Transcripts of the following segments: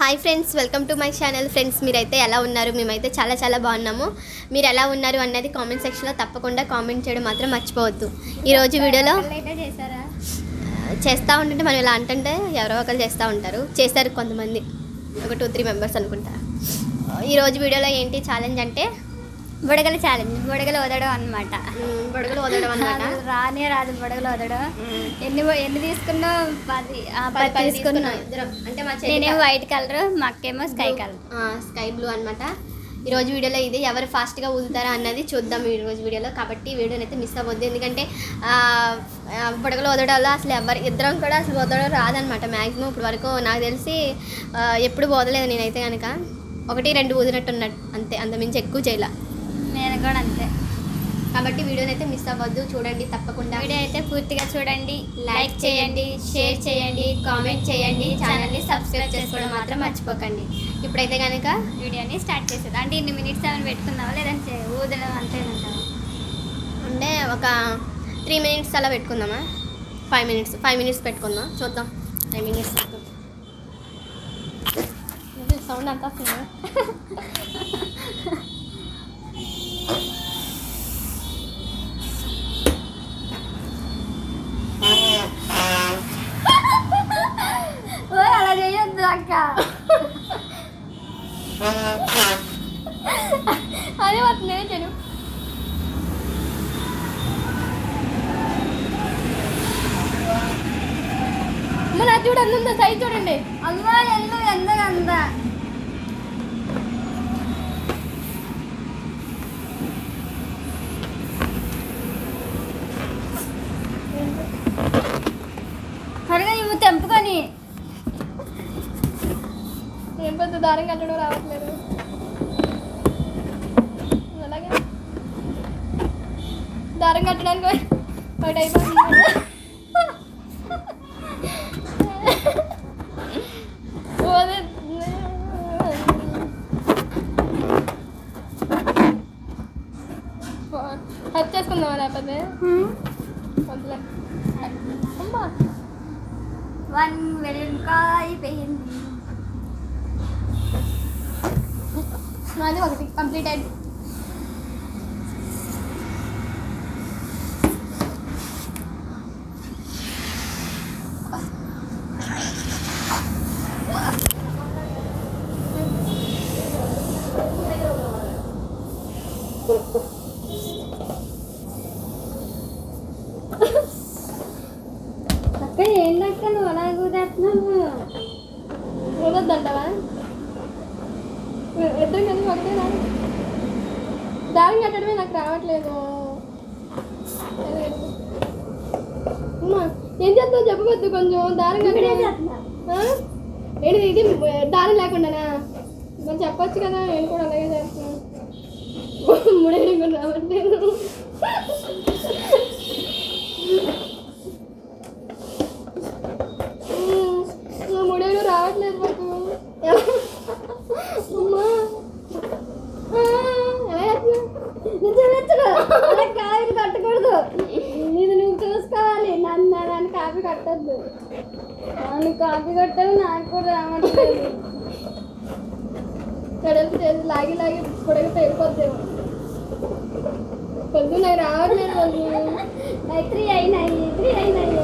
Hi friends welcome to my channel friends మీరైతే ఎలా ఉన్నారు మేమైతే చాలా చాలా బాగున్నాము మీరు ఎలా ఉన్నారు అన్నది కామెంట్ సెక్షన్లో తప్పకుండా కామెంట్ చేయడం మాత్రం మర్చిపోవద్దు ఈరోజు వీడియోలో అయితే చేశారా చేస్తూ ఉంటుంటే మనం ఇలా అంటుంటే ఎవరో ఒకరు చేస్తూ ఉంటారు చేస్తారు కొంతమంది ఒక టూ త్రీ మెంబర్స్ అనుకుంటా ఈరోజు వీడియోలో ఏంటి ఛాలెంజ్ అంటే బుడగల ఛాలెంజ్ బుడగలు వదడం అనమాట మ్, బుడగలు వదలడం అనమాట రానే రాదు బుడగలు వదడం ఎన్ని ఎన్ని తీసుకున్నా పది ఆ, పది పది పది తీసుకున్నా తీసుకున్నాం ఇద్దరం అంటే మా చెల్లి నేనేమో వైట్ కలర్ మా అక్కేమో స్కై కలర్ స్కై బ్లూ అనమాట ఈరోజు వీడియోలో ఇది ఎవరు ఫాస్ట్గా ఊదుతారా అన్నది చూద్దాం ఈ రోజు వీడియోలో కాబట్టి ఈ వీడియోని అయితే మిస్ అవ్వద్దు ఎందుకంటే ఆ, ఆ, బుడగలు వదడాలో అసలు ఎవరు ఇద్దరం కూడా అసలు వదలడం రాదనమాట మ్యాక్సిమం ఇప్పుడు వరకు నాకు తెలిసి ఆ, ఎప్పుడు వదలేదు నేనైతే కనుక ఒకటి రెండు ఊదినట్టు ఉన్నట్టు అంతే అంతమించి ఎక్కువ చేయాల నేను కూడా అంతే కాబట్టి వీడియోని అయితే మిస్ అవ్వద్దు చూడండి తప్పకుండా వీడియో అయితే పూర్తిగా చూడండి లైక్ చేయండి షేర్ చేయండి కామెంట్ చేయండి ఛానల్ని సబ్స్క్రైబ్ చేసుకోవడం మాత్రం మర్చిపోకండి ఇప్పుడైతే కనుక వీడియోని స్టార్ట్ చేసేది అంటే ఇన్ని మినిట్స్ ఏమైనా పెట్టుకుందామా లేదంటే ఊదడం అంతేనంటావా అంటే ఒక త్రీ మినిట్స్ అలా పెట్టుకుందామా ఫైవ్ మినిట్స్ ఫైవ్ మినిట్స్ పెట్టుకుందాం చూద్దాం ఫైవ్ మినిట్స్ సౌండ్ అంతా వస్తుందా ఓయ్ అలా చేయొద్దు అక్క అదే వస్తుంది చెడు మన చూడు అందుందా సైజ్ చూడండి అమ్మా ఎందు ఎందగంత త్వరగా ఇవి తెంపుకొని ఏం పెద్ద దారం కట్టడం రావట్లేదు అలాగే దారం కట్టడానికి ఒకటి అయిపోతుంది ఓదే. హెల్ప్ చేసుకుందామా లేకపోతే వద్దులే అమ్మా వన్ వెల్లుల్లిపాయ అయిపోయింది నాది ఒకటి కంప్లీట్ అయింది అక్క ఏంటక్క నువ్వు అలా కూదేస్తున్నావు ఏమొద్దంటావా ఇద్దరు కలిసి ఒకటే రాదు దారం కట్టడమే నాకు రావట్లేదు అమ్మా ఏం చేస్తావు చెప్పవద్దు కొంచెం దారం కట్టడం ఆ? ఏంటి ఇది దారం లేకుండానా మరి చెప్పొచ్చు కదా నేను కూడా అలాగే చేస్తున్నాను ముడే కూడా రావట్లేదు నా ముడేలు రావట్లేదు మాకు అమ్మా ఆ, ఎలా చేస్తున్నావు? అలా కాయలు కట్టకూడదు ఇది నువ్వు చూసుకోవాలి నన్ను నన్ను కాపీ కట్టద్దు నన్ను కాపీ కట్టావు నాకు కూడా రావట్లేదు కడలికి చేసి లాగి లాగి పొడగ పెరిగిపోద్దేమో కొంచెం నాకు రావట్లేదు కొంచెం నాకు త్రీ అయినాయి త్రీ అయినాయి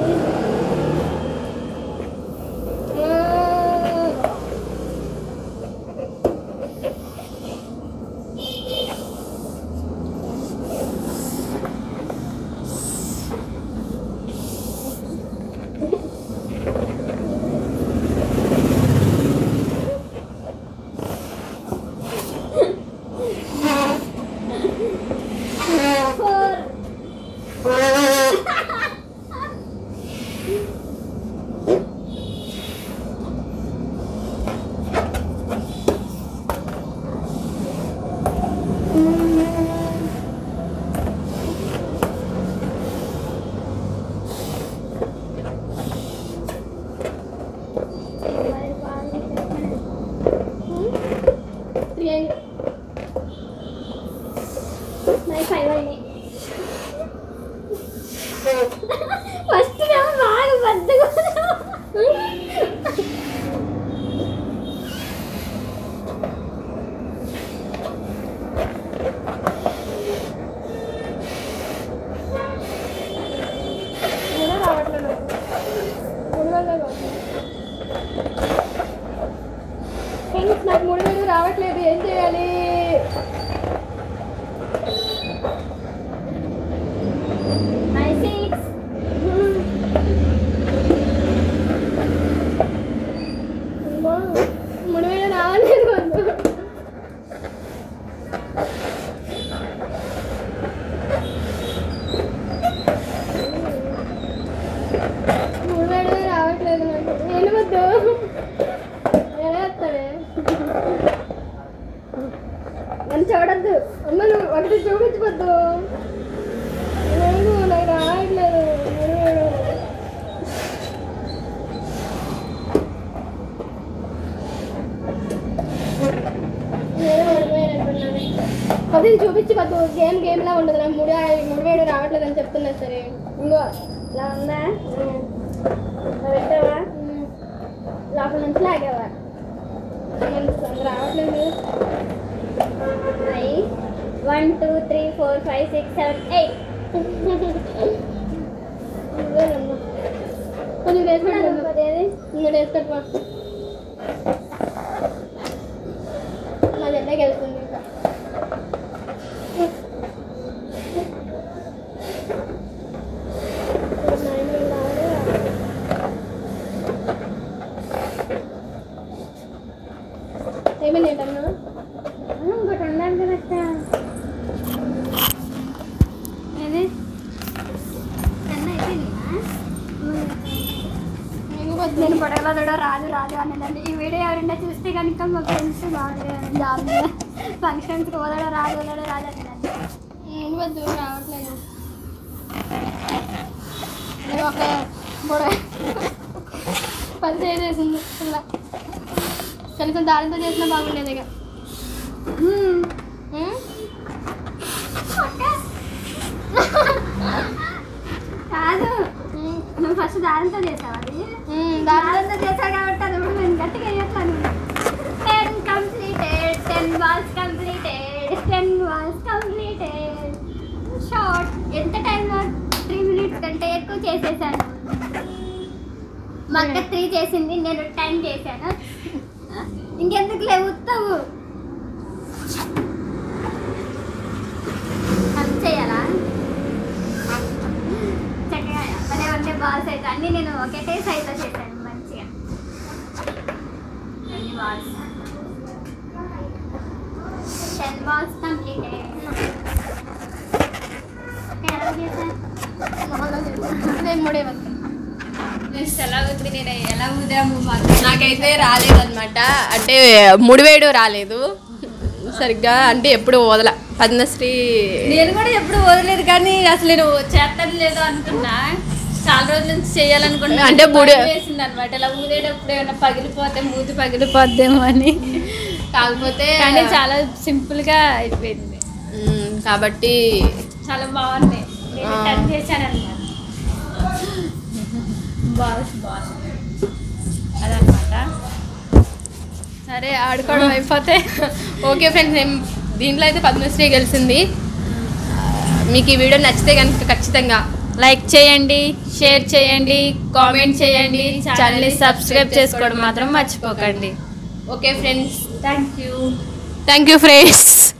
ఆ, ఫోర్ త్రీ అయింది నాకు ఫైవ్ అయినాయి ఫస్ట్ బాగా పెద్దగా ముడివేడ రావలేదు వద్దు ముడివేడ రావట్లేదు నాకు నేను వద్దు ఎలా వస్తాడే నన్ను చూడద్దు అమ్మ నువ్వు ఒకటి చూపించవద్దు లేదు నాకు రావట్లేదు ముడివేడు అది చూపించి వద్దు గేమ్ గేమ్ లా ఉండదు నాకు ముడి ముడివేడు రావట్లేదు అని చెప్తున్నా సరే ఇంకో ఇలా ఉందా ఇలా పెట్టావా లోపల నుంచి లాగావా మనకు రావట్లేదు అయ్యి one two three four five six seven eight కొంచెం వేసి పెట్టేది ఇంకా వేసి పెట్టమా మా జెండాకి వెళ్తుంది ఇంకా ఏమైంది ఏంటన్నా ఇంకోటి ఉండాలి కదా అక్క. ఏది నేను పడగల కూడా రాదు రాదు అనేదండి ఈ వీడియో ఎవరైనా చూస్తే కనుక మా ఫ్రెండ్స్ బాగా ఫంక్షన్స్కి వదడ రాదు వదడ రాదు అనేదండి నేను వద్దు రావట్లేదు నేను ఒక గొడవ పని చేసేసింది పిల్ల కనీసం దారితో చేసినా బాగుండేది ఇక ఉమ్. కాదు నువ్వు ఫస్ట్ దారంతో చేసావు అది దారంతో చేసావు కాబట్టి అది కూడా నేను గట్టిగా వేయట్లేదు ten completed ten walls completed ten walls completed short ఎంత టైం త్రీ మినిట్స్ కంటే ఎక్కువ చేసేసాను మా అక్క త్రీ చేసింది నేను టెన్ చేశాను ఇంకెందుకు లేవుతావు అది చేయాలా చక్కగా భలే ఉండే బాల్స్ అయితే అన్ని నేను ఒకటే సైజులో చేశాను మంచిగా అన్ని బాల్స్ టెన్ బాల్స్ కంప్లీట్ ఎలా చేశాను నేను మూడే వద్దు ఎలా ఉంది నేను ఎలా ఊదాము మాకు నాకైతే రాలేదన్నమాట అంటే ముడివేడు రాలేదు సరిగ్గా అంటే ఎప్పుడు వదల పద్మశ్రీ నేను కూడా ఎప్పుడు వదలేదు కానీ అసలు నేను చేస్తాను లేదో అనుకున్నా చాలా రోజుల నుంచి చేయాలనుకున్నా అంటే బుడి- వేసింది అనమాట ఇలా ఊదేటప్పుడు ఏమైనా పగిలిపోతే మూతి పగిలిపోద్దేమో అని కాకపోతే కానీ చాలా సింపుల్ గా అయిపోయింది మ్, కాబట్టి చాలా బాగుంది నేను ఆ. టచ్ చేశాను అనమాట బాల్స్ బాగుంది అదనమాట సరే ఆడుకోవడం అయిపోతే ఓకే ఫ్రెండ్స్ నేను దీంట్లో అయితే పద్మశ్రీ గెలిచింది ఆ, మీకు ఈ వీడియో నచ్చితే కనుక ఖచ్చితంగా లైక్ చేయండి షేర్ చేయండి కామెంట్ చేయండి ఛానల్ని సబ్స్క్రైబ్ చేసుకోవడం మాత్రం మర్చిపోకండి okay friends thank you thank you friends